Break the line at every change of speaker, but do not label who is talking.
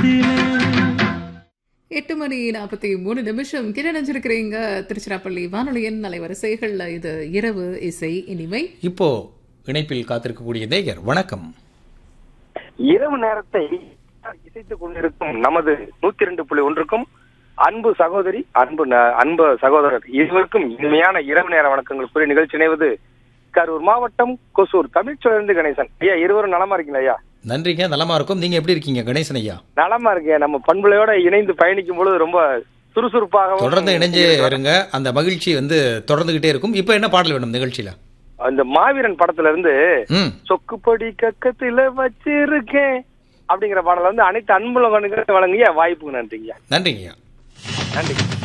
நேரத்திலே
எட்டு மணி நாற்பத்தி மூணு நிமிஷம் கிரணிஞ்சிருக்கிறீங்க திருச்சிராப்பள்ளி வானொலியின் அலைவரிசைகள்ல இது இரவு இசை இனிமை
இப்போ இணைப்பில் காத்திருக்கக்கூடிய நேயர் வணக்கம்
இரவு நேரத்தை இசைத்துக் கொண்டிருக்கும் நமது நூத்தி ரெண்டு புள்ளி ஒன்றுக்கும் அன்பு சகோதரி அன்பு ந- அன்பு சகோதரர் இருவருக்கும் இனிமையான இரவு நேர வணக்கங்கள் கூறி நிகழ்ச்சி இணைவது கரூர் மாவட்டம் கொசூர் தமிழ்ச்சொலிருந்து கணேசன் ஐயா இருவரும் நலமா இருக்கீங்களா ஐயா
நன்றிங்க நலமா இருக்கும் நீங்க எப்படி இருக்கீங்க கணேசன் ஐயா
நலமா இருக்கேன் நம்ம பண்புலையோட இணைந்து பயணிக்கும் பொழுது ரொம்ப சுறுசுறுப்பாக
தொடர்ந்து இணைஞ்சே இருங்க அந்த மகிழ்ச்சி வந்து தொடர்ந்துகிட்டே இருக்கும் இப்போ என்ன பாடல் வேணும் நிகழ்ச்சியில
அந்த மாவீரன் படத்துல இருந்து
ம்
சொக்குப்படி கக்கத்துல வச்சிருக்கேன் அப்படிங்கிற பாடல வந்து அனைத்து அன்புல வழங்கிய வாய்ப்புக்கு நன்றிங்க
நன்றிங்கய்யா
நன்றி